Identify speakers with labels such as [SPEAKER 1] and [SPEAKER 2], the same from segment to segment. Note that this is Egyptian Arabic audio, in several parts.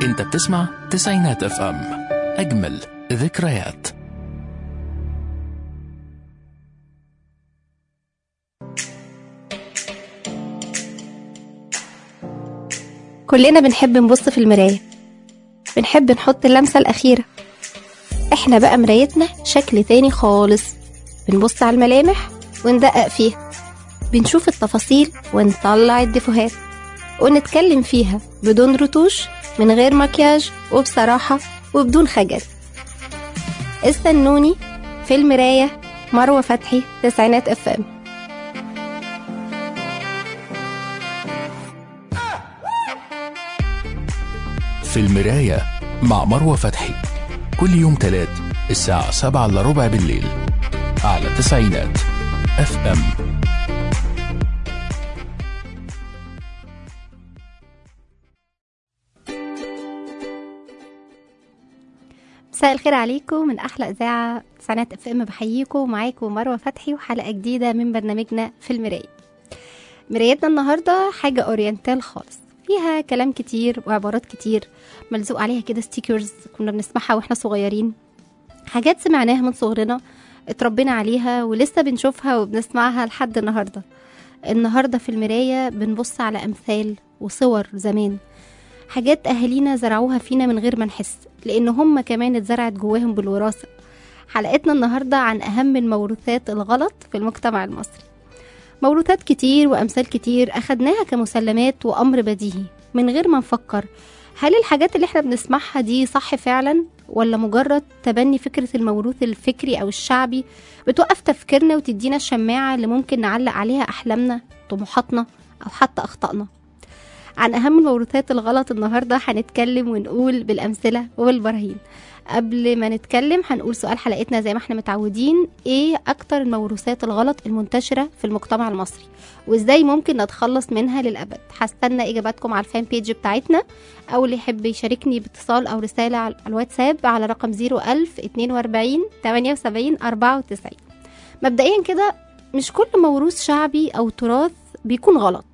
[SPEAKER 1] انت بتسمع تسعينات اف ام اجمل ذكريات
[SPEAKER 2] كلنا بنحب نبص في المراية بنحب نحط اللمسة الأخيرة احنا بقى مرايتنا شكل تاني خالص بنبص على الملامح وندقق فيها بنشوف التفاصيل ونطلع الدفوهات ونتكلم فيها بدون رتوش من غير مكياج وبصراحة وبدون خجل استنوني في المراية مروة فتحي تسعينات اف ام
[SPEAKER 1] في المراية مع مروة فتحي كل يوم تلات الساعة سبعة إلا ربع بالليل على تسعينات اف ام
[SPEAKER 2] مساء الخير عليكم من احلى اذاعه تسعينات اف ام بحييكم ومعاكم مروه فتحي وحلقه جديده من برنامجنا في المرايه مرايتنا النهارده حاجه اورينتال خالص فيها كلام كتير وعبارات كتير ملزوق عليها كده ستيكرز كنا بنسمعها واحنا صغيرين حاجات سمعناها من صغرنا اتربينا عليها ولسه بنشوفها وبنسمعها لحد النهارده النهارده في المرايه بنبص على امثال وصور زمان حاجات أهالينا زرعوها فينا من غير ما نحس لأن هم كمان اتزرعت جواهم بالوراثة حلقتنا النهاردة عن أهم الموروثات الغلط في المجتمع المصري موروثات كتير وأمثال كتير أخدناها كمسلمات وأمر بديهي من غير ما نفكر هل الحاجات اللي احنا بنسمعها دي صح فعلا ولا مجرد تبني فكرة الموروث الفكري أو الشعبي بتوقف تفكيرنا وتدينا الشماعة اللي ممكن نعلق عليها أحلامنا طموحاتنا أو حتى أخطائنا عن أهم الموروثات الغلط النهاردة هنتكلم ونقول بالأمثلة وبالبراهين قبل ما نتكلم هنقول سؤال حلقتنا زي ما احنا متعودين ايه اكتر الموروثات الغلط المنتشرة في المجتمع المصري وازاي ممكن نتخلص منها للأبد هستنى اجاباتكم على الفان بيج بتاعتنا او اللي يحب يشاركني باتصال او رسالة على الواتساب على رقم 01000 42 78 94 مبدئيا كده مش كل موروث شعبي او تراث بيكون غلط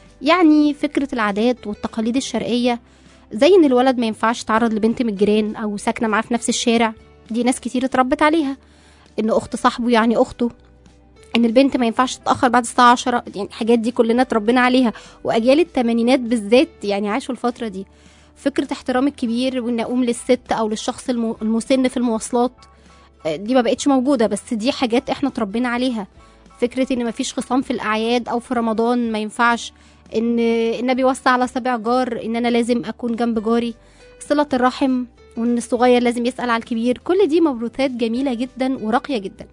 [SPEAKER 2] يعني فكرة العادات والتقاليد الشرقية زي ان الولد ما ينفعش يتعرض لبنت من الجيران او ساكنة معاه في نفس الشارع دي ناس كتير اتربت عليها ان اخت صاحبه يعني اخته ان البنت ما ينفعش تتاخر بعد الساعه 10 يعني الحاجات دي كلنا اتربينا عليها واجيال الثمانينات بالذات يعني عاشوا الفتره دي فكره احترام الكبير وان اقوم للست او للشخص الم- المسن في المواصلات آه، دي ما بقتش موجوده بس دي حاجات احنا اتربينا عليها فكره ان مفيش خصام في الاعياد او في رمضان ما ينفعش ان النبي وصى على سبع جار ان انا لازم اكون جنب جاري صله الرحم وان الصغير لازم يسال على الكبير كل دي موروثات جميله جدا وراقيه جدا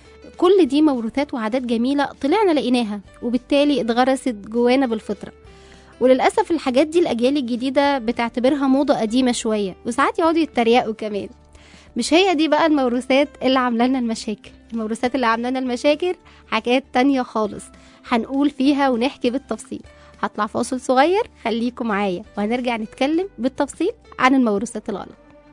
[SPEAKER 2] كل دي موروثات وعادات جميله طلعنا لقيناها وبالتالي اتغرست جوانا بالفطره وللاسف الحاجات دي الاجيال الجديده بتعتبرها موضه قديمه شويه وساعات يقعدوا يتريقوا كمان مش هي دي بقى الموروثات اللي عامله لنا المشاكل الموروثات اللي عامله لنا المشاكل حاجات تانية خالص هنقول فيها ونحكي بالتفصيل هطلع فاصل صغير خليكم معايا وهنرجع نتكلم بالتفصيل عن الموروثات الغلط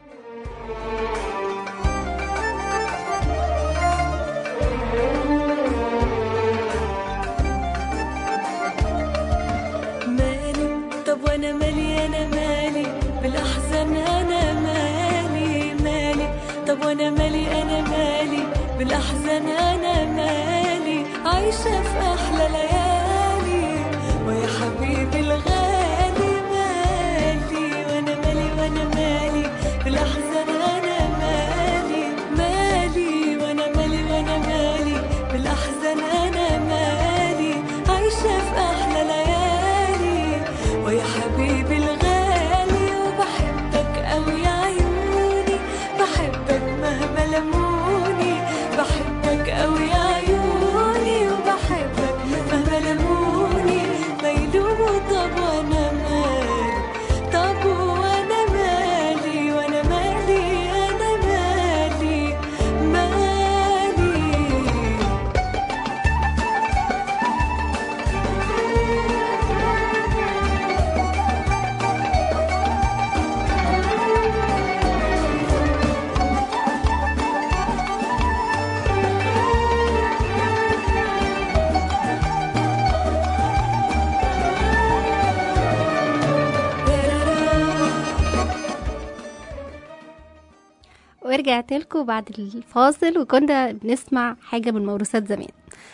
[SPEAKER 3] مالي طب وانا مالي انا مالي بالاحزان انا مالي مالي طب وانا مالي انا مالي بالاحزان انا مالي عايشه في احلى ليالي ويا حبيبي الغالي مالي وانا مالي وانا مالي بالاحزان انا مالي مالي وانا مالي وانا مالي بالاحزان انا مالي عايشه في احلى ليالي ويا حبيبي الغالي وبحبك قوي يا عيوني بحبك مهما لموني بحبك قوي يا عيوني وبحبك مهما لموني ما يلوموا طب وانا مالي طب وانا مالي وانا مالي انا مالي مالي
[SPEAKER 2] ورجعت لكم بعد الفاصل وكنا بنسمع حاجة من موروثات زمان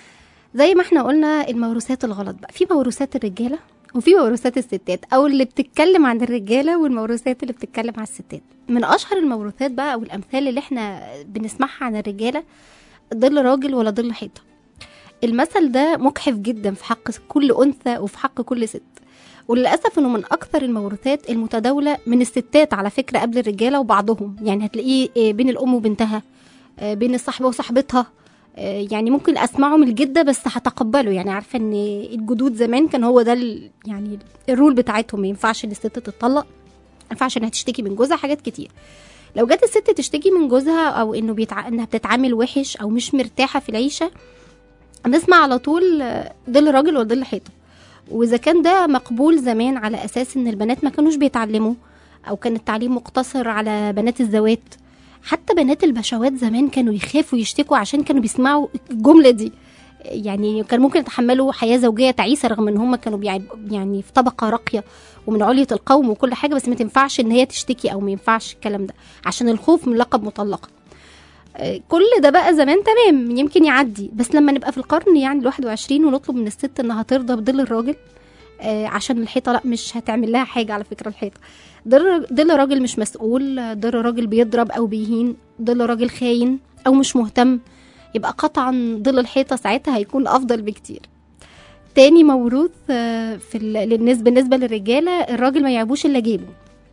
[SPEAKER 2] زي ما احنا قلنا الموروثات الغلط بقى في موروثات الرجالة وفي موروثات الستات او اللي بتتكلم عن الرجالة والموروثات اللي بتتكلم عن الستات من اشهر الموروثات بقى او الامثال اللي احنا بنسمعها عن الرجالة ظل راجل ولا ظل حيطة المثل ده مجحف جدا في حق كل انثى وفي حق كل ست وللاسف انه من اكثر الموروثات المتداوله من الستات على فكره قبل الرجاله وبعضهم يعني هتلاقيه آه، بين الام وبنتها آه، بين الصاحبه وصاحبتها آه، يعني ممكن اسمعه من الجده بس هتقبله يعني عارفه ان الجدود زمان كان هو ده ال- يعني الرول بتاعتهم ما ينفعش ان الست تتطلق ما ينفعش انها تشتكي من جوزها حاجات كتير لو جت الست تشتكي من جوزها او انه بيتع... انها بتتعامل وحش او مش مرتاحه في العيشه نسمع على طول آه، ظل راجل وظل حيطه واذا كان ده مقبول زمان على اساس ان البنات ما كانوش بيتعلموا او كان التعليم مقتصر على بنات الزوات حتى بنات البشوات زمان كانوا يخافوا يشتكوا عشان كانوا بيسمعوا الجمله دي يعني كان ممكن يتحملوا حياه زوجيه تعيسه رغم ان هم كانوا بيع- يعني في طبقه راقيه ومن عليه القوم وكل حاجه بس ما تنفعش ان هي تشتكي او ما ينفعش الكلام ده عشان الخوف من لقب مطلقه آه، كل ده بقى زمان تمام يمكن يعدي بس لما نبقى في القرن يعني الواحد وعشرين ونطلب من الست انها ترضى بظل الراجل آه، عشان الحيطه لا مش هتعمل لها حاجه على فكره الحيطه ظل ظل راجل مش مسؤول آه، ظل راجل بيضرب او بيهين ظل راجل خاين او مش مهتم يبقى قطعا ظل الحيطه ساعتها هيكون افضل بكتير تاني موروث آه، في ال- للنسبة بالنسبة للرجالة الراجل ما يعيبوش إلا جيبه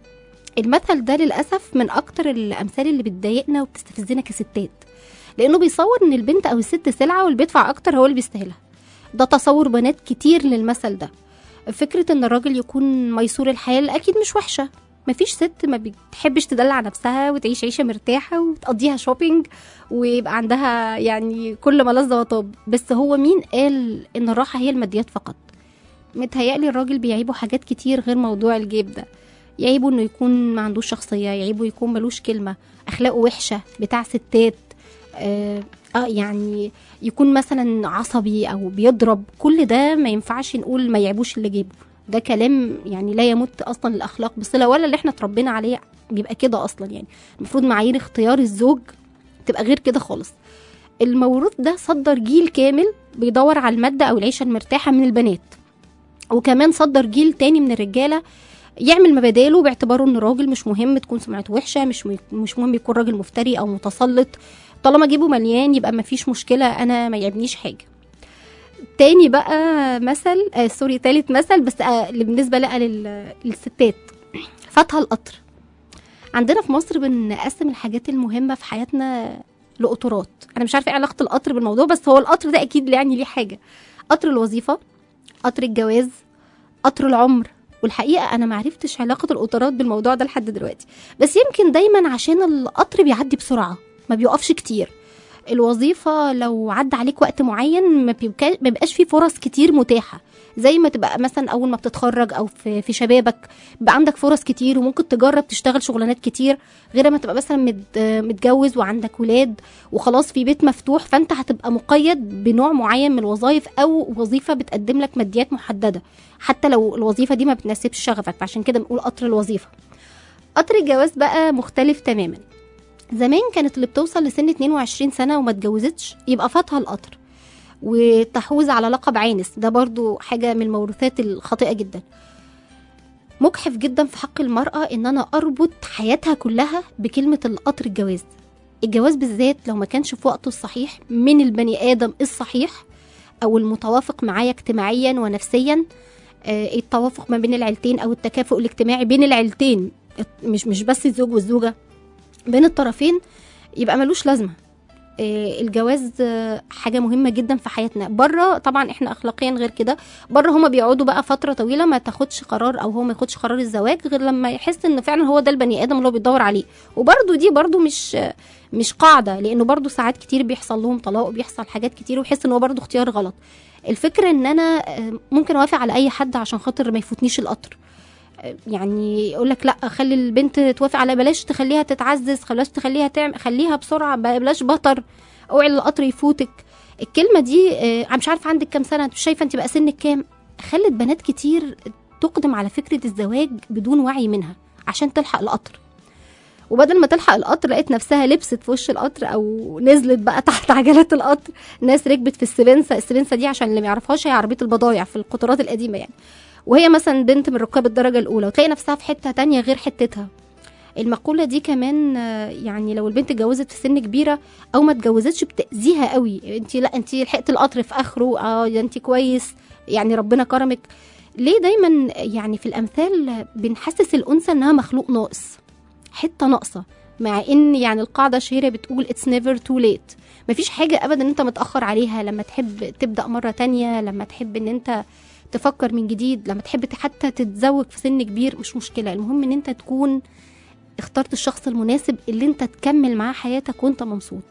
[SPEAKER 2] المثل ده للأسف من أكتر الأمثال اللي بتضايقنا وبتستفزنا كستات لأنه بيصور إن البنت أو الست سلعة واللي بيدفع أكتر هو اللي بيستاهلها ده تصور بنات كتير للمثل ده فكرة إن الراجل يكون ميسور الحال أكيد مش وحشة مفيش ست ما بتحبش تدلع نفسها وتعيش عيشة مرتاحة وتقضيها شوبينج ويبقى عندها يعني كل ما لذ وطاب بس هو مين قال ان الراحه هي الماديات فقط متهيألي الراجل بيعيبه حاجات كتير غير موضوع الجيب ده يعيبه انه يكون ما عندوش شخصيه يعيبه يكون ملوش كلمه اخلاقه وحشه بتاع ستات آه, اه يعني يكون مثلا عصبي او بيضرب كل ده ما ينفعش نقول ما يعيبوش اللي جيبه ده كلام يعني لا يمت اصلا الاخلاق بصله ولا اللي احنا اتربينا عليه بيبقى كده اصلا يعني المفروض معايير اختيار الزوج تبقى غير كده خالص الموروث ده صدر جيل كامل بيدور على المادة أو العيشة المرتاحة من البنات وكمان صدر جيل تاني من الرجالة يعمل مبادئه باعتباره ان راجل مش مهم تكون سمعته وحشه مش م- مش مهم يكون راجل مفتري او متسلط طالما جيبه مليان يبقى مفيش مشكله انا ما يعجبنيش حاجه تاني بقى مثل آه سوري تالت مثل بس آه اللي بالنسبه بقى لل- للستات فتح القطر عندنا في مصر بنقسم الحاجات المهمه في حياتنا لقطورات انا مش عارفه ايه علاقه القطر بالموضوع بس هو القطر ده اكيد يعني ليه حاجه قطر الوظيفه قطر الجواز قطر العمر والحقيقه انا ما عرفتش علاقه القطارات بالموضوع ده لحد دلوقتي بس يمكن دايما عشان القطر بيعدي بسرعه ما بيوقفش كتير الوظيفه لو عدى عليك وقت معين ما بيبقى- ما بيبقاش فيه فرص كتير متاحه زي ما تبقى مثلا اول ما بتتخرج او في, في شبابك بقى عندك فرص كتير وممكن تجرب تشتغل شغلانات كتير غير ما تبقى مثلا مت- متجوز وعندك ولاد وخلاص في بيت مفتوح فانت هتبقى مقيد بنوع معين من الوظائف او وظيفه بتقدم لك ماديات محدده حتى لو الوظيفه دي ما بتناسبش شغفك فعشان كده بنقول قطر الوظيفه قطر الجواز بقى مختلف تماما زمان كانت اللي بتوصل لسن 22 سنه وما اتجوزتش يبقى فاتها القطر وتحوز على لقب عانس ده برضو حاجه من الموروثات الخاطئه جدا مجحف جدا في حق المرأة إن أنا أربط حياتها كلها بكلمة القطر الجواز الجواز بالذات لو ما كانش في وقته الصحيح من البني آدم الصحيح أو المتوافق معايا اجتماعيا ونفسيا آه، التوافق ما بين العيلتين أو التكافؤ الاجتماعي بين العيلتين مش مش بس الزوج والزوجة بين الطرفين يبقى ملوش لازمة آه، الجواز آه، حاجة مهمة جدا في حياتنا بره طبعا احنا اخلاقيا غير كده بره هما بيقعدوا بقى فترة طويلة ما تاخدش قرار او هو ما ياخدش قرار الزواج غير لما يحس ان فعلا هو ده البني ادم اللي هو بيدور عليه وبرده دي برده مش مش قاعدة لانه برده ساعات كتير بيحصل لهم طلاق وبيحصل حاجات كتير ويحس ان هو برده اختيار غلط الفكرة ان انا آه، ممكن اوافق على اي حد عشان خاطر ما يفوتنيش القطر آه، يعني يقول لك لا خلي البنت توافق على بلاش تخليها تتعزز بلاش تخليها تعمل خليها بسرعه بلاش بطر اوعي القطر يفوتك الكلمه دي آه، أنا مش عارفه عندك كام سنه انت مش شايفه انت بقى سنك كام خلت بنات كتير تقدم على فكره الزواج بدون وعي منها عشان تلحق القطر وبدل ما تلحق القطر لقيت نفسها لبست في وش القطر او نزلت بقى تحت عجلات القطر ناس ركبت في السبنسه السبنسه دي عشان اللي ما يعرفهاش هي عربيه البضايع في القطارات القديمه يعني وهي مثلا بنت من ركاب الدرجه الاولى وتلاقي نفسها في حته تانية غير حتتها المقوله دي كمان آه، يعني لو البنت اتجوزت في سن كبيره او ما اتجوزتش بتاذيها قوي انت لا انت لحقت القطر في اخره اه ده انت كويس يعني ربنا كرمك ليه دايما يعني في الامثال بنحسس الانثى انها مخلوق ناقص حته ناقصه مع ان يعني القاعده الشهيره بتقول اتس نيفر تو ليت مفيش حاجه ابدا انت متاخر عليها لما تحب تبدا مره تانية لما تحب ان انت تفكر من جديد لما تحب حتى تتزوج في سن كبير مش مشكله المهم ان انت تكون اخترت الشخص المناسب اللي انت تكمل معاه حياتك وانت مبسوط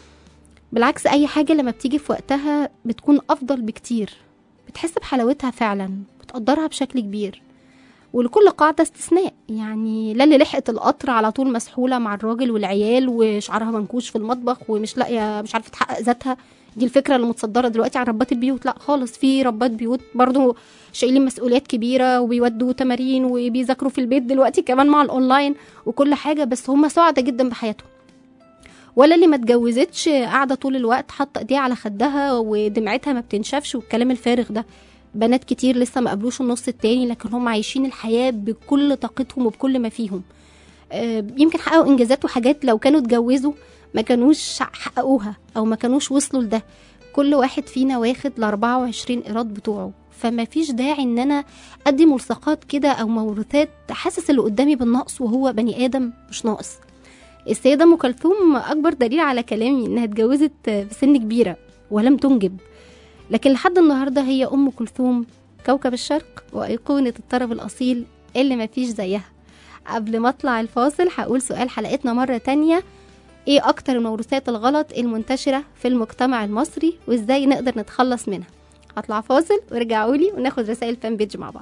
[SPEAKER 2] بالعكس اي حاجه لما بتيجي في وقتها بتكون افضل بكتير بتحس بحلاوتها فعلا بتقدرها بشكل كبير ولكل قاعدة استثناء يعني لا اللي لحقت القطر على طول مسحولة مع الراجل والعيال وشعرها منكوش في المطبخ ومش لاقية مش عارفة تحقق ذاتها دي الفكرة اللي متصدرة دلوقتي عن ربات البيوت لا خالص في ربات بيوت برضو شايلين مسؤوليات كبيرة وبيودوا تمارين وبيذاكروا في البيت دلوقتي كمان مع الأونلاين وكل حاجة بس هم سعداء جدا بحياتهم ولا اللي ما اتجوزتش قاعدة طول الوقت حاطة ايديها على خدها ودمعتها ما بتنشفش والكلام الفارغ ده بنات كتير لسه ما قابلوش النص التاني لكن هم عايشين الحياة بكل طاقتهم وبكل ما فيهم آه، يمكن حققوا انجازات وحاجات لو كانوا اتجوزوا ما كانوش حققوها او ما كانوش وصلوا لده كل واحد فينا واخد ال 24 ايراد بتوعه فما فيش داعي ان انا ادي ملصقات كده او موروثات تحسس اللي قدامي بالنقص وهو بني ادم مش ناقص السيدة أم كلثوم أكبر دليل على كلامي إنها اتجوزت في سن كبيرة ولم تنجب لكن لحد النهاردة هي أم كلثوم كوكب الشرق وأيقونة الطرب الأصيل اللي مفيش زيها قبل ما أطلع الفاصل هقول سؤال حلقتنا مرة تانية إيه أكتر الموروثات الغلط المنتشرة في المجتمع المصري وإزاي نقدر نتخلص منها هطلع فاصل وارجعولي وناخد رسائل فان بيج مع بعض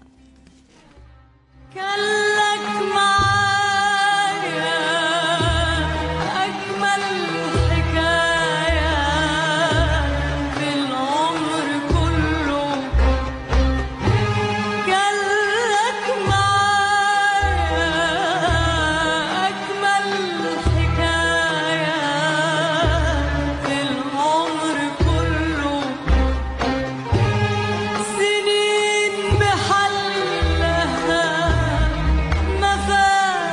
[SPEAKER 3] كلك معايا أجمل حكاية في العمر كله كلك معايا أجمل حكاية في العمر كله سنين بحلها ما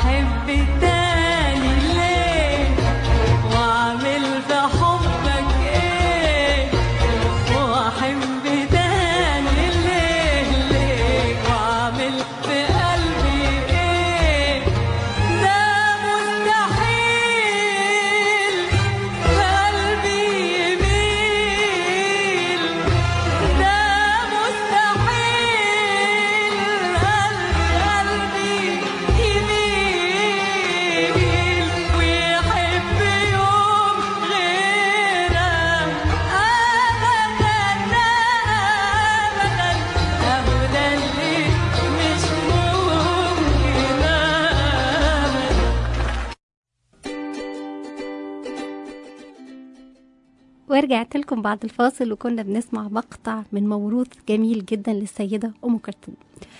[SPEAKER 3] واحب تاني ليه واعمل في حبك ايه واحب تاني ليه ليه واعمل في قلبي ايه ده مستحيل قلبي يميل ده مستحيل قلبي يميل ويحب يوم غيرك أبدا أبدا أهو ده اللي مش ممكن أبدا
[SPEAKER 2] ورجعت لكم بعد الفاصل وكنا بنسمع مقطع من موروث جميل جدا للسيدة أم كلثوم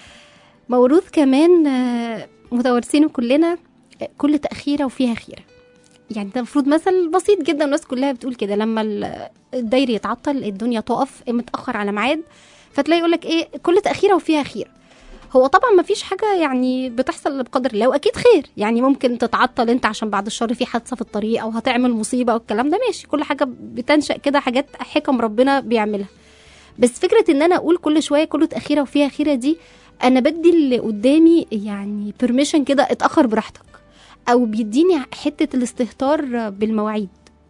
[SPEAKER 2] موروث كمان آه، متوارثينه كلنا آه، كل تأخيرة وفيها خيرة يعني ده المفروض مثل بسيط جدا الناس كلها بتقول كده لما ال- الداير يتعطل الدنيا تقف متأخر على ميعاد فتلاقي يقولك ايه كل تأخيرة وفيها خيرة هو طبعا ما فيش حاجة يعني بتحصل إلا بقدر الله وأكيد خير يعني ممكن تتعطل أنت عشان بعد الشر في حادثة في الطريق أو هتعمل مصيبة والكلام ده ماشي كل حاجة بتنشأ كده حاجات حكم ربنا بيعملها بس فكرة إن أنا أقول كل شوية كله تأخيرة وفيها خيرة دي أنا بدي اللي قدامي يعني بيرميشن كده اتأخر براحتك أو بيديني حتة الاستهتار بالمواعيد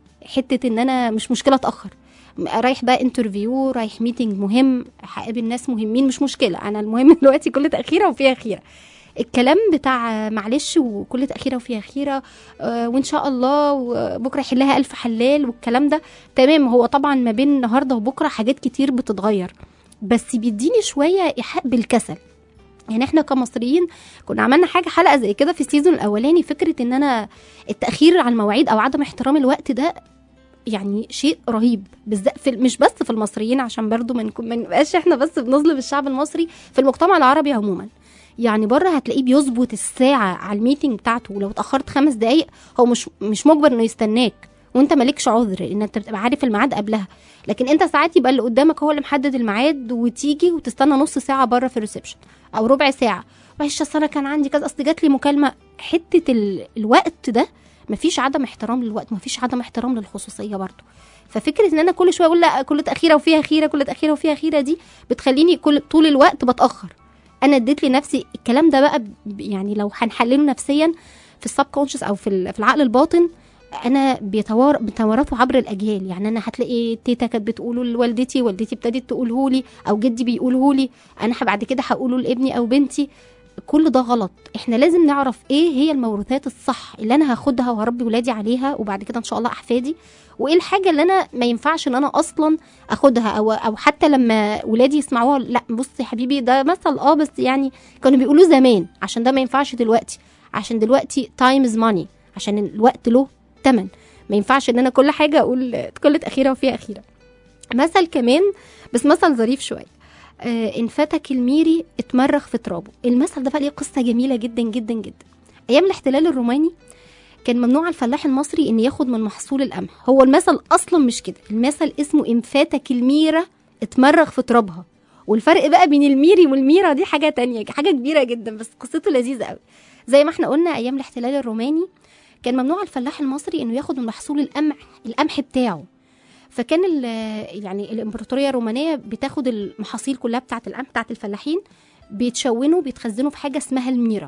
[SPEAKER 2] حتة إن أنا مش مشكلة أتأخر رايح بقى انترفيو رايح ميتنج مهم هقابل ناس مهمين مش مشكله انا المهم دلوقتي كل تاخيره وفيها خيره الكلام بتاع معلش وكل تاخيره وفيها خيره آه، وان شاء الله وبكره يحلها الف حلال والكلام ده تمام هو طبعا ما بين النهارده وبكره حاجات كتير بتتغير بس بيديني شويه ايحاء بالكسل يعني احنا كمصريين كنا عملنا حاجه حلقه زي كده في السيزون الاولاني فكره ان انا التاخير على المواعيد او عدم احترام الوقت ده يعني شيء رهيب بالذات في مش بس في المصريين عشان برضو ما نكون- ما نبقاش احنا بس بنظلم الشعب المصري في المجتمع العربي عموما يعني بره هتلاقيه بيظبط الساعه على الميتنج بتاعته ولو اتاخرت خمس دقايق هو مش مش مجبر انه يستناك وانت مالكش عذر لان انت بتبقى عارف الميعاد قبلها لكن انت ساعات يبقى اللي قدامك هو اللي محدد الميعاد وتيجي وتستنى نص ساعه بره في الريسبشن او ربع ساعه معلش اصل انا كان عندي كذا اصل جات لي مكالمه حته ال... الوقت ده مفيش عدم احترام للوقت مفيش عدم احترام للخصوصيه برضه ففكره ان انا كل شويه اقول لا كل تاخيره وفيها خيره كل تاخيره وفيها خيره دي بتخليني كل طول الوقت بتاخر انا اديت لنفسي الكلام ده بقى ب- يعني لو هنحلله نفسيا في السب كونشس او في ال- في العقل الباطن انا بيتوار بيتوارثوا عبر الاجيال يعني انا هتلاقي تيتا كانت بتقوله لوالدتي والدتي ابتدت تقوله لي او جدي بيقوله لي انا بعد كده هقوله لابني او بنتي كل ده غلط احنا لازم نعرف ايه هي الموروثات الصح اللي انا هاخدها وهربي ولادي عليها وبعد كده ان شاء الله احفادي وايه الحاجه اللي انا ما ينفعش ان انا اصلا اخدها او او حتى لما ولادي يسمعوها لا بص يا حبيبي ده مثل اه بس يعني كانوا بيقولوه زمان عشان ده ما ينفعش دلوقتي عشان دلوقتي تايم از ماني عشان الوقت له تمن ما ينفعش ان انا كل حاجه اقول كل تاخيره وفيها اخيره مثل كمان بس مثل ظريف شويه آه ان فتك الميري اتمرغ في ترابه المثل ده بقى ليه قصه جميله جدا جدا جدا ايام الاحتلال الروماني كان ممنوع الفلاح المصري ان ياخد من محصول القمح هو المثل اصلا مش كده المثل اسمه ان فاتك الميره اتمرغ في ترابها والفرق بقى بين الميري والميره دي حاجه تانية حاجه كبيره جدا بس قصته لذيذه قوي زي ما احنا قلنا ايام الاحتلال الروماني كان ممنوع الفلاح المصري انه ياخد من محصول القمح القمح بتاعه فكان ال- يعني الامبراطوريه الرومانيه بتاخد المحاصيل كلها بتاعه القمح بتاعه الفلاحين بيتشونوا بيتخزنوا في حاجه اسمها الميره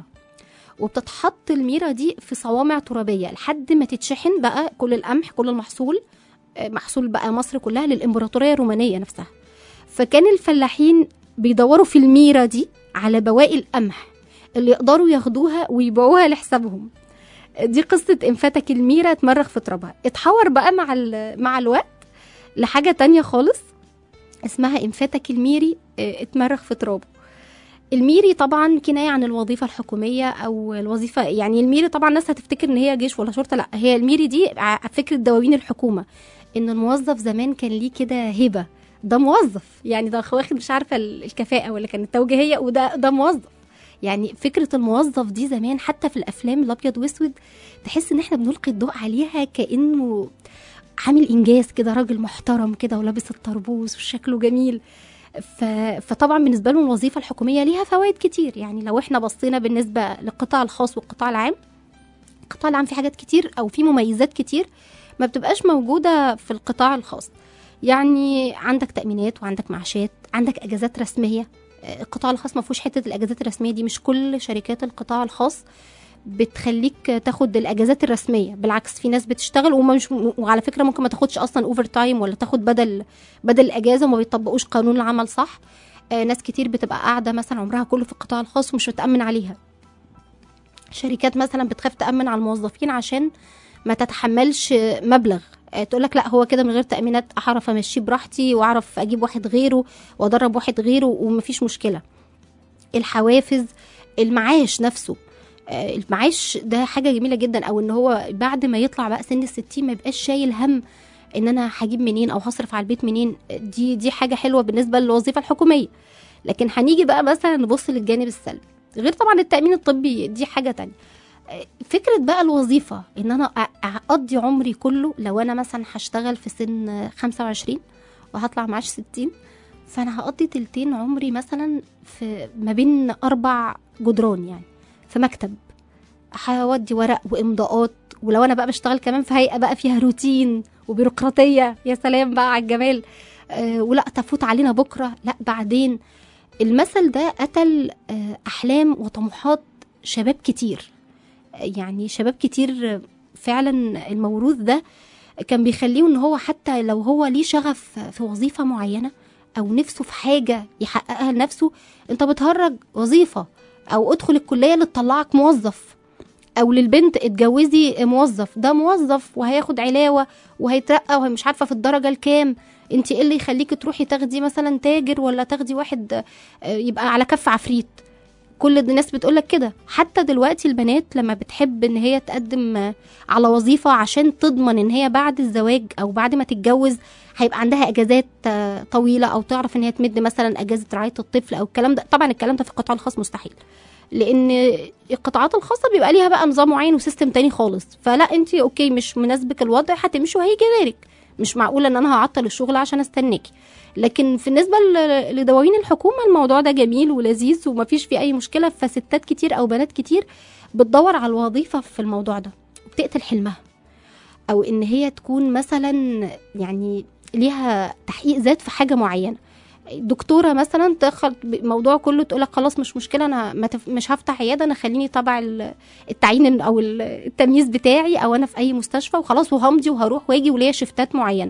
[SPEAKER 2] وبتتحط الميره دي في صوامع ترابيه لحد ما تتشحن بقى كل القمح كل المحصول آه، محصول بقى مصر كلها للامبراطوريه الرومانيه نفسها فكان الفلاحين بيدوروا في الميره دي على بواقي القمح اللي يقدروا ياخدوها ويبيعوها لحسابهم دي قصة انفتك الميرة اتمرغ في ترابها اتحور بقى مع ال- مع الوقت لحاجة تانية خالص اسمها انفتك الميري اه، اتمرغ في ترابه الميري طبعا كناية عن الوظيفة الحكومية أو الوظيفة يعني الميري طبعا الناس هتفتكر إن هي جيش ولا شرطة لا هي الميري دي ع- فكرة دواوين الحكومة إن الموظف زمان كان ليه كده هبة ده موظف يعني ده واخد مش عارفة ال- الكفاءة ولا كانت التوجيهية وده ده موظف يعني فكرة الموظف دي زمان حتى في الأفلام الأبيض وأسود تحس إن إحنا بنلقي الضوء عليها كأنه عامل إنجاز كده راجل محترم كده ولابس الطربوس وشكله جميل ف... فطبعا بالنسبه لهم الوظيفه الحكوميه ليها فوائد كتير يعني لو احنا بصينا بالنسبه للقطاع الخاص والقطاع العام القطاع العام فيه حاجات كتير او فيه مميزات كتير ما بتبقاش موجوده في القطاع الخاص يعني عندك تامينات وعندك معاشات عندك اجازات رسميه آه، القطاع الخاص ما فيهوش حته الاجازات الرسميه دي مش كل شركات القطاع الخاص بتخليك تاخد الاجازات الرسميه بالعكس في ناس بتشتغل ومش وعلى فكره ممكن ما تاخدش اصلا اوفر تايم ولا تاخد بدل بدل الاجازه وما بيطبقوش قانون العمل صح آه، ناس كتير بتبقى قاعده مثلا عمرها كله في القطاع الخاص ومش متامن عليها شركات مثلا بتخاف تامن على الموظفين عشان ما تتحملش مبلغ تقول لك لا هو كده من غير تامينات اعرف امشيه براحتي واعرف اجيب واحد غيره وادرب واحد غيره ومفيش مشكله الحوافز المعاش نفسه آه، المعاش ده حاجه جميله جدا او ان هو بعد ما يطلع بقى سن الستين ما يبقاش شايل هم ان انا هجيب منين او هصرف على البيت منين دي دي حاجه حلوه بالنسبه للوظيفه الحكوميه لكن هنيجي بقى مثلا نبص للجانب السلبي غير طبعا التامين الطبي دي حاجه تانية آه، فكره بقى الوظيفه ان انا أ- اقضي عمري كله لو انا مثلا هشتغل في سن 25 وهطلع معاش 60 فانا هقضي تلتين عمري مثلا في ما بين اربع جدران يعني في مكتب هودي ورق وامضاءات ولو انا بقى بشتغل كمان في هيئه بقى فيها روتين وبيروقراطيه يا سلام بقى على الجمال أه ولا تفوت علينا بكره لا بعدين المثل ده قتل آه، احلام وطموحات شباب كتير آه، يعني شباب كتير آه، فعلا الموروث ده كان بيخليه ان هو حتى لو هو ليه شغف في وظيفه معينه او نفسه في حاجه يحققها لنفسه انت بتهرج وظيفه او ادخل الكليه اللي تطلعك موظف او للبنت اتجوزي موظف ده موظف وهياخد علاوه وهيترقى ومش عارفه في الدرجه الكام انت ايه اللي يخليكي تروحي تاخدي مثلا تاجر ولا تاخدي واحد آه، يبقى على كف عفريت كل الناس بتقولك كده حتى دلوقتي البنات لما بتحب ان هي تقدم آه، على وظيفه عشان تضمن ان هي بعد الزواج او بعد ما تتجوز هيبقى عندها اجازات آه، طويله او تعرف ان هي تمد مثلا اجازه رعايه الطفل او الكلام ده طبعا الكلام ده في القطاع الخاص مستحيل لان القطاعات الخاصه بيبقى ليها بقى نظام معين وسيستم تاني خالص فلا انت اوكي مش مناسبك الوضع هتمشي وهيجي غيرك مش معقول ان انا هعطل الشغل عشان استناكي لكن بالنسبه ل- لدواوين الحكومه الموضوع ده جميل ولذيذ ومفيش فيه اي مشكله فستات كتير او بنات كتير بتدور على الوظيفه في الموضوع ده وبتقتل حلمها او ان هي تكون مثلا يعني ليها تحقيق ذات في حاجه معينه دكتوره مثلا تدخل الموضوع كله تقول لك خلاص مش مشكله انا ما تف... مش هفتح عياده انا خليني تبع ال- التعيين او ال- التمييز بتاعي او انا في اي مستشفى وخلاص وهمضي وهروح واجي وليا شفتات معينه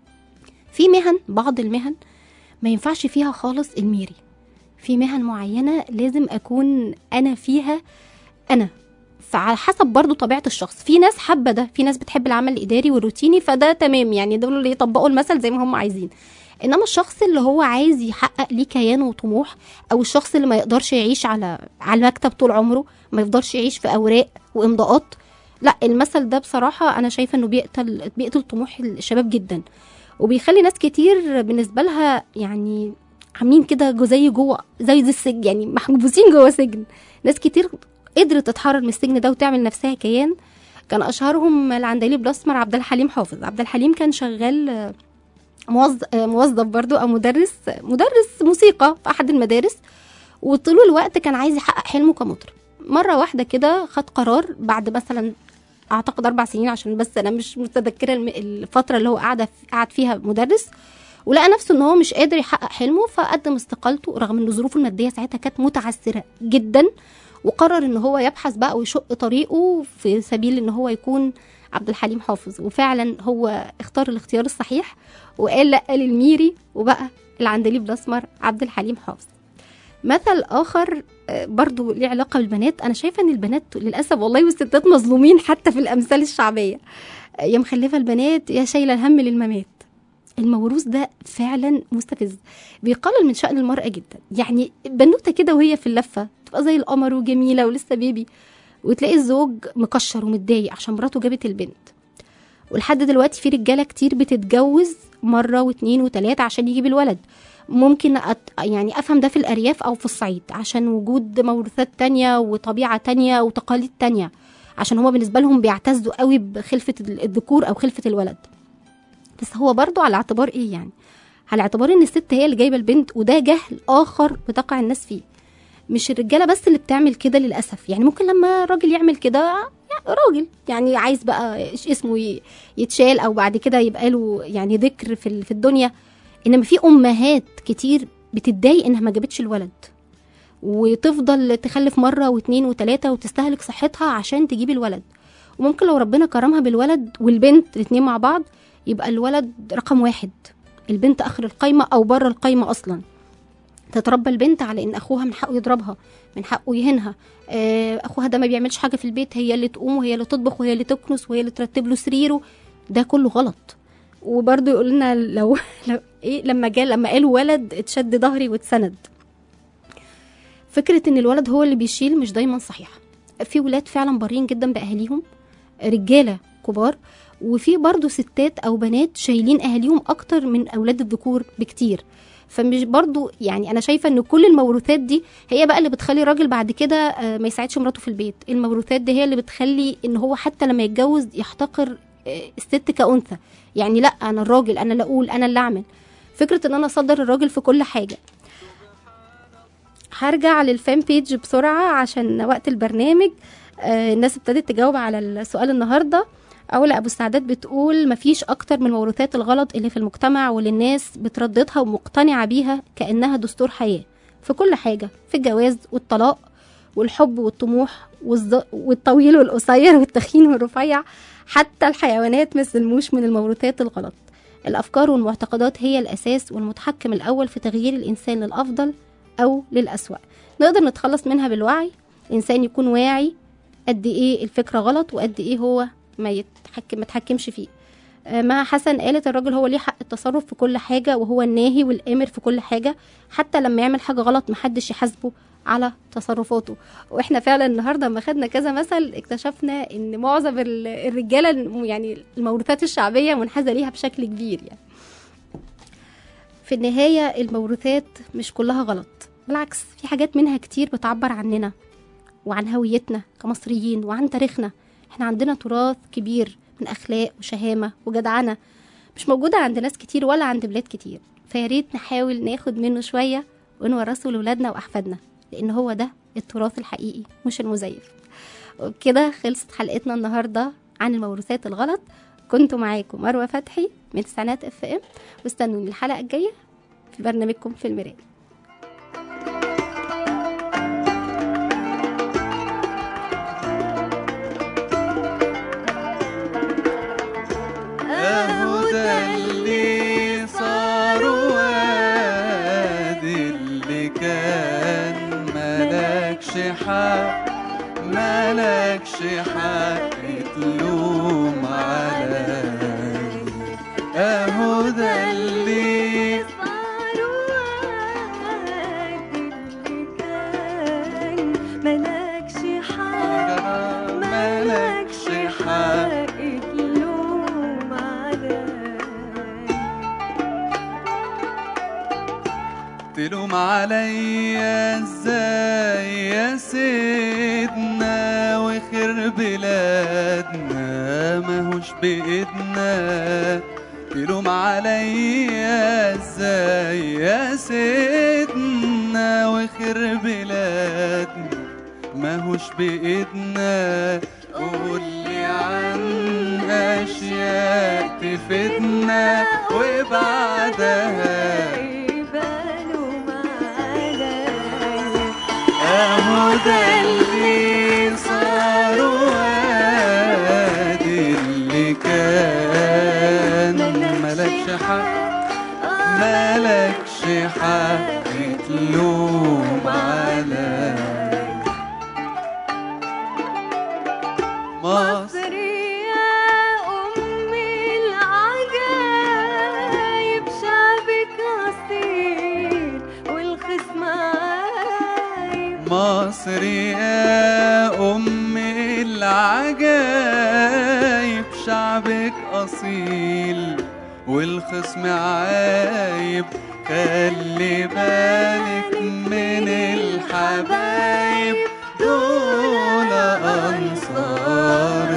[SPEAKER 2] في مهن بعض المهن ما ينفعش فيها خالص الميري في مهن معينه لازم اكون انا فيها انا فعلى حسب برضو طبيعه الشخص في ناس حابه ده في ناس بتحب العمل الاداري والروتيني فده تمام يعني دول اللي يطبقوا المثل زي ما هم عايزين انما الشخص اللي هو عايز يحقق ليه كيان وطموح او الشخص اللي ما يقدرش يعيش على على المكتب طول عمره ما يقدرش يعيش في اوراق وامضاءات لا المثل ده بصراحه انا شايفه انه بيقتل بيقتل طموح الشباب جدا وبيخلي ناس كتير بالنسبه لها يعني عاملين كده جو- زي جوه زي زي السجن يعني محبوسين جوه سجن ناس كتير قدرت تتحرر من السجن ده وتعمل نفسها كيان كان اشهرهم العندليب الاسمر عبد الحليم حافظ عبد الحليم كان شغال آه، موظف موظف برضو او مدرس مدرس موسيقى في احد المدارس وطول الوقت كان عايز يحقق حلمه كمطرب مره واحده كده خد قرار بعد مثلا اعتقد اربع سنين عشان بس انا مش متذكره الم- الفتره اللي هو قاعد قعد فيها مدرس ولقى نفسه ان هو مش قادر يحقق حلمه فقدم استقالته رغم ان ظروفه الماديه ساعتها كانت متعثره جدا وقرر ان هو يبحث بقى ويشق طريقه في سبيل ان هو يكون عبد الحليم حافظ وفعلا هو اختار الاختيار الصحيح وقال لا للميري وبقى العندليب الاسمر عبد الحليم حافظ مثل اخر آه، برضو ليه علاقه بالبنات انا شايفه ان البنات للاسف والله والستات مظلومين حتى في الامثال الشعبيه آه، يا مخلفه البنات يا شايله الهم للممات الموروث ده فعلا مستفز بيقلل من شأن المرأة جدا يعني بنوتة كده وهي في اللفة تبقى زي القمر وجميلة ولسه بيبي وتلاقي الزوج مكشر ومتضايق عشان مراته جابت البنت ولحد دلوقتي في رجالة كتير بتتجوز مرة واتنين وتلاتة عشان يجيب الولد ممكن أت... يعني أفهم ده في الأرياف أو في الصعيد عشان وجود موروثات تانية وطبيعة تانية وتقاليد تانية عشان هما بالنسبة لهم بيعتزوا قوي بخلفة الذكور أو خلفة الولد بس هو برضو على اعتبار ايه يعني على اعتبار ان الست هي اللي جايبه البنت وده جهل اخر بتقع الناس فيه مش الرجاله بس اللي بتعمل كده للاسف يعني ممكن لما الراجل يعمل كده يعني راجل يعني عايز بقى إيش اسمه ي- يتشال او بعد كده يبقى له يعني ذكر في ال- في الدنيا انما في امهات كتير بتتضايق انها ما جابتش الولد وتفضل تخلف مره واتنين وتلاته وتستهلك صحتها عشان تجيب الولد وممكن لو ربنا كرمها بالولد والبنت الاتنين مع بعض يبقى الولد رقم واحد البنت اخر القايمه او بره القايمه اصلا تتربى البنت على ان اخوها من حقه يضربها من حقه يهينها آه، اخوها ده ما بيعملش حاجه في البيت هي اللي تقوم وهي اللي تطبخ وهي اللي تكنس وهي اللي ترتب له سريره ده كله غلط وبرضه يقول لنا لو, لو ايه لما جاء لما قالوا ولد اتشد ظهري واتسند فكره ان الولد هو اللي بيشيل مش دايما صحيحه في ولاد فعلا بارين جدا باهاليهم رجاله كبار وفي برضه ستات او بنات شايلين اهاليهم اكتر من اولاد الذكور بكتير فمش برضو يعني انا شايفه ان كل الموروثات دي هي بقى اللي بتخلي الراجل بعد كده آه، ما يساعدش مراته في البيت الموروثات دي هي اللي بتخلي ان هو حتى لما يتجوز يحتقر آه، الست كأنثى يعني لا انا الراجل انا اللي اقول انا اللي اعمل فكره ان انا اصدر الراجل في كل حاجه هرجع للفان بيج بسرعه عشان وقت البرنامج آه، الناس ابتدت تجاوب على السؤال النهارده أولى أبو السعدات بتقول مفيش أكتر من الموروثات الغلط اللي في المجتمع واللي الناس بترددها ومقتنعة بيها كأنها دستور حياة في كل حاجة في الجواز والطلاق والحب والطموح والز... والطويل والقصير والتخين والرفيع حتى الحيوانات ما سلموش من الموروثات الغلط الأفكار والمعتقدات هي الأساس والمتحكم الأول في تغيير الإنسان للأفضل أو للأسوأ نقدر نتخلص منها بالوعي الإنسان يكون واعي قد إيه الفكرة غلط وقد إيه هو ما يتحكم ما يتحكمش فيه آه، مها حسن قالت الراجل هو ليه حق التصرف في كل حاجة وهو الناهي والآمر في كل حاجة حتى لما يعمل حاجة غلط محدش يحاسبه على تصرفاته واحنا فعلا النهارده لما خدنا كذا مثل اكتشفنا ان معظم ال- الرجاله الم- يعني الموروثات الشعبيه منحازه ليها بشكل كبير يعني في النهايه الموروثات مش كلها غلط بالعكس في حاجات منها كتير بتعبر عننا وعن هويتنا كمصريين وعن تاريخنا احنا عندنا تراث كبير من اخلاق وشهامه وجدعنه مش موجوده عند ناس كتير ولا عند بلاد كتير فيا ريت نحاول ناخد منه شويه ونورثه لاولادنا واحفادنا لان هو ده التراث الحقيقي مش المزيف وبكده خلصت حلقتنا النهارده عن الموروثات الغلط كنت معاكم مروه فتحي من تسعينات اف ام واستنوني الحلقه الجايه في برنامجكم في المرايه
[SPEAKER 4] اهو ده اللي صار وادي اللي كان ملكش حق ملكش حق تلوم علي اهو ده اللي
[SPEAKER 3] ملكش حق
[SPEAKER 4] ملكش حق
[SPEAKER 3] تلوم علي
[SPEAKER 4] تلوم عليا ازاي يا سيدنا وخير بلادنا ماهوش بايدنا تلوم عليا ازاي يا سيدنا وخير بلادنا ماهوش بايدنا قولي عن اشياء تفيدنا وبعدها
[SPEAKER 3] بلوم علي
[SPEAKER 4] اهو ده اللي صار وادي اللي كان ملكش حق ملكش حق تلوم علي مصر
[SPEAKER 3] مصر يا أمي العجايب شعبك أصيل والخصم عايب
[SPEAKER 4] مصر يا أم العجايب شعبك أصيل والخصم عايب خلي بالك من الحبايب دول أنصار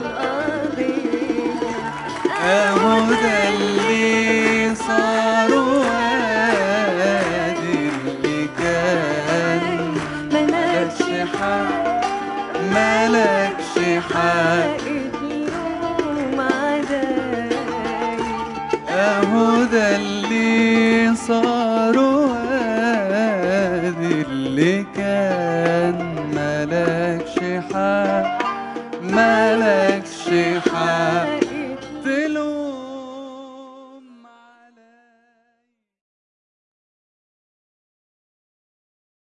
[SPEAKER 4] الأرض
[SPEAKER 3] القضية
[SPEAKER 4] أهو ده اللي صار اهو ده اللي صار وادي اللي كان ملكش حق ملكش